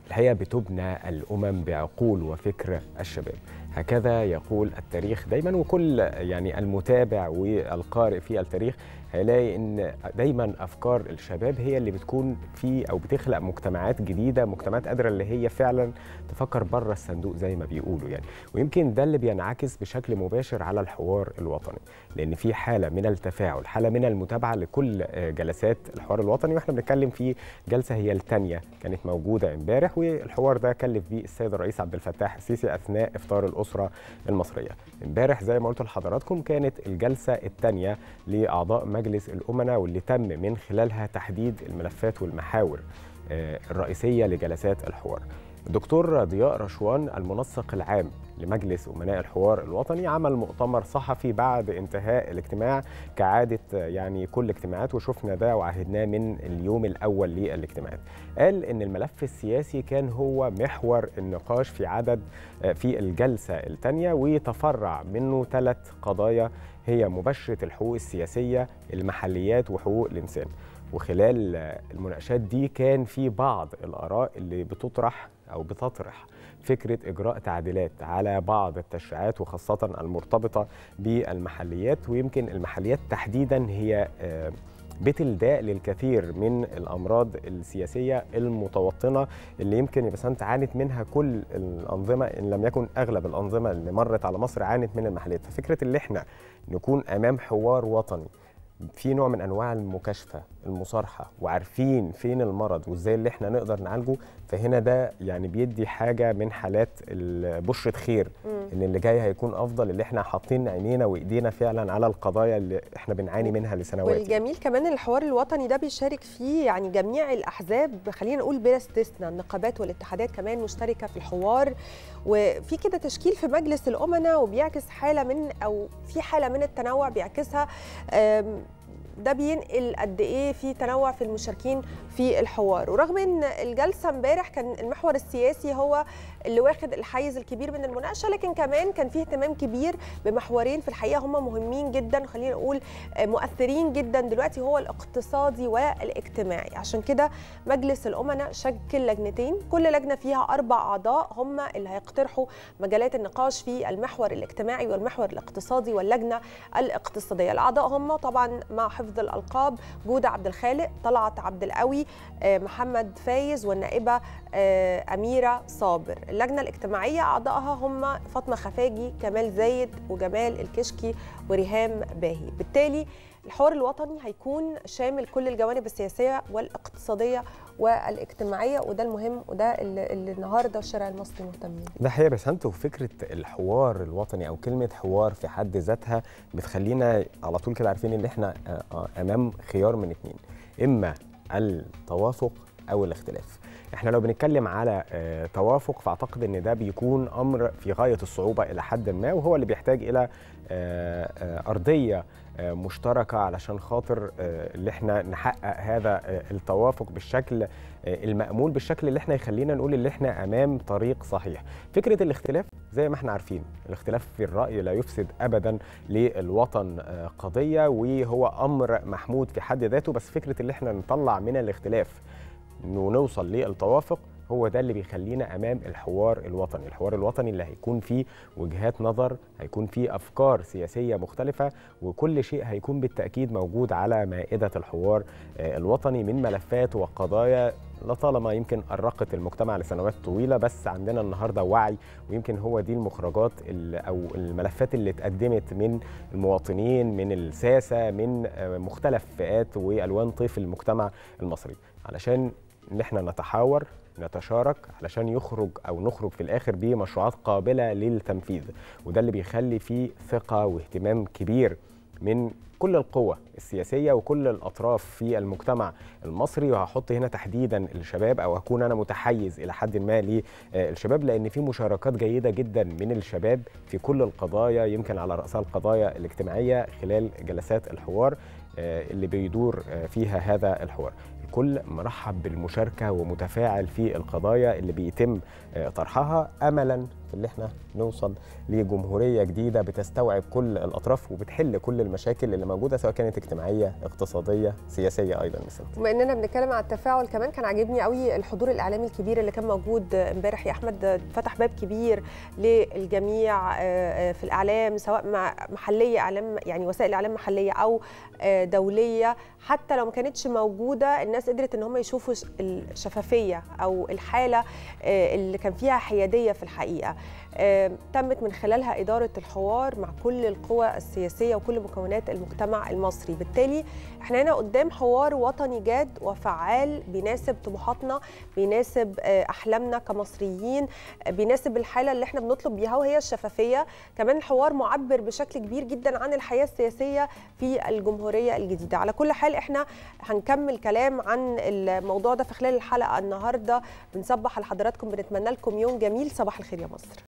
الحقيقة بتبنى الأمم بعقول وفكر الشباب هكذا يقول التاريخ دايما وكل يعني المتابع والقارئ في التاريخ هيلاقي ان دايما افكار الشباب هي اللي بتكون في او بتخلق مجتمعات جديده مجتمعات قادره اللي هي فعلا تفكر بره الصندوق زي ما بيقولوا يعني ويمكن ده اللي بينعكس بشكل مباشر على الحوار الوطني لان في حاله من التفاعل حاله من المتابعه لكل جلسات الحوار الوطني واحنا بنتكلم في جلسه هي الثانيه كانت موجوده امبارح والحوار ده كلف بيه السيد الرئيس عبد الفتاح السيسي اثناء افطار الاسره المصريه امبارح زي ما قلت لحضراتكم كانت الجلسه الثانيه لاعضاء مجلس الامناء واللي تم من خلالها تحديد الملفات والمحاور الرئيسيه لجلسات الحوار الدكتور ضياء رشوان المنسق العام لمجلس أمناء الحوار الوطني عمل مؤتمر صحفي بعد انتهاء الاجتماع كعادة يعني كل اجتماعات وشفنا ده وعهدناه من اليوم الأول للاجتماعات قال إن الملف السياسي كان هو محور النقاش في عدد في الجلسة الثانية وتفرع منه ثلاث قضايا هي مباشرة الحقوق السياسية المحليات وحقوق الإنسان وخلال المناقشات دي كان في بعض الآراء اللي بتطرح أو بتطرح فكرة إجراء تعديلات على بعض التشريعات وخاصة المرتبطة بالمحليات ويمكن المحليات تحديدا هي بيت الداء للكثير من الامراض السياسيه المتوطنه اللي يمكن يا بسنت عانت منها كل الانظمه ان لم يكن اغلب الانظمه اللي مرت على مصر عانت من المحليات ففكره اللي احنا نكون امام حوار وطني في نوع من انواع المكاشفه المصارحه وعارفين فين المرض وازاي اللي احنا نقدر نعالجه فهنا ده يعني بيدي حاجه من حالات بشره خير مم. ان اللي جاي هيكون افضل اللي احنا حاطين عينينا وايدينا فعلا على القضايا اللي احنا بنعاني منها لسنوات والجميل كمان الحوار الوطني ده بيشارك فيه يعني جميع الاحزاب خلينا نقول بلا استثناء النقابات والاتحادات كمان مشتركه في الحوار وفي كده تشكيل في مجلس الامناء وبيعكس حاله من او في حاله من التنوع بيعكسها ده بينقل قد ايه في تنوع في المشاركين في الحوار ورغم ان الجلسه امبارح كان المحور السياسي هو اللي واخد الحيز الكبير من المناقشه لكن كمان كان فيه اهتمام كبير بمحورين في الحقيقه هم مهمين جدا خلينا نقول مؤثرين جدا دلوقتي هو الاقتصادي والاجتماعي عشان كده مجلس الامناء شكل لجنتين كل لجنه فيها اربع اعضاء هم اللي هيقترحوا مجالات النقاش في المحور الاجتماعي والمحور الاقتصادي واللجنه الاقتصاديه الاعضاء هم طبعا مع حفظ الالقاب جوده عبد الخالق طلعت عبد القوي محمد فايز والنائبه اميره صابر اللجنه الاجتماعيه اعضائها هم فاطمه خفاجي كمال زايد وجمال الكشكي وريهام باهي بالتالي الحوار الوطني هيكون شامل كل الجوانب السياسيه والاقتصاديه والاجتماعيه وده المهم وده اللي, اللي النهارده الشارع المصري مهتم بيه. ده حقيقه بس انت وفكره الحوار الوطني او كلمه حوار في حد ذاتها بتخلينا على طول كده عارفين ان احنا امام خيار من اتنين اما التوافق او الاختلاف. احنا لو بنتكلم على توافق فاعتقد ان ده بيكون امر في غايه الصعوبه الى حد ما وهو اللي بيحتاج الى ارضيه مشتركه علشان خاطر اللي احنا نحقق هذا التوافق بالشكل المأمول بالشكل اللي احنا يخلينا نقول اللي احنا امام طريق صحيح. فكره الاختلاف زي ما احنا عارفين الاختلاف في الرأي لا يفسد ابدا للوطن قضيه وهو امر محمود في حد ذاته بس فكره اللي احنا نطلع من الاختلاف انه نوصل للتوافق هو ده اللي بيخلينا امام الحوار الوطني، الحوار الوطني اللي هيكون فيه وجهات نظر، هيكون فيه افكار سياسيه مختلفه وكل شيء هيكون بالتاكيد موجود على مائده الحوار الوطني من ملفات وقضايا لطالما يمكن أرقت المجتمع لسنوات طويلة بس عندنا النهاردة وعي ويمكن هو دي المخرجات أو الملفات اللي اتقدمت من المواطنين من الساسة من مختلف فئات وألوان طيف المجتمع المصري علشان ان احنا نتحاور نتشارك علشان يخرج او نخرج في الاخر بمشروعات قابله للتنفيذ وده اللي بيخلي فيه ثقه واهتمام كبير من كل القوى السياسيه وكل الاطراف في المجتمع المصري وهحط هنا تحديدا الشباب او هكون انا متحيز الى حد ما للشباب لان في مشاركات جيده جدا من الشباب في كل القضايا يمكن على راسها القضايا الاجتماعيه خلال جلسات الحوار اللي بيدور فيها هذا الحوار كل مرحب بالمشاركه ومتفاعل في القضايا اللي بيتم طرحها املا في اللي احنا نوصل لجمهوريه جديده بتستوعب كل الاطراف وبتحل كل المشاكل اللي موجوده سواء كانت اجتماعيه اقتصاديه سياسيه ايضا مثلا بما اننا بنتكلم عن التفاعل كمان كان عاجبني قوي الحضور الاعلامي الكبير اللي كان موجود امبارح يا احمد فتح باب كبير للجميع في الاعلام سواء محليه اعلام يعني وسائل اعلام محليه او دوليه حتى لو ما كانتش موجوده الناس قدرت ان هم يشوفوا الشفافيه او الحاله اللي كان فيها حياديه في الحقيقه تمت من خلالها إدارة الحوار مع كل القوى السياسية وكل مكونات المجتمع المصري بالتالي احنا هنا قدام حوار وطني جاد وفعال بيناسب طموحاتنا بيناسب أحلامنا كمصريين بيناسب الحالة اللي احنا بنطلب بيها وهي الشفافية كمان الحوار معبر بشكل كبير جدا عن الحياة السياسية في الجمهورية الجديدة على كل حال احنا هنكمل كلام عن الموضوع ده في خلال الحلقة النهاردة بنصبح على حضراتكم بنتمنى لكم يوم جميل صباح الخير يا مصر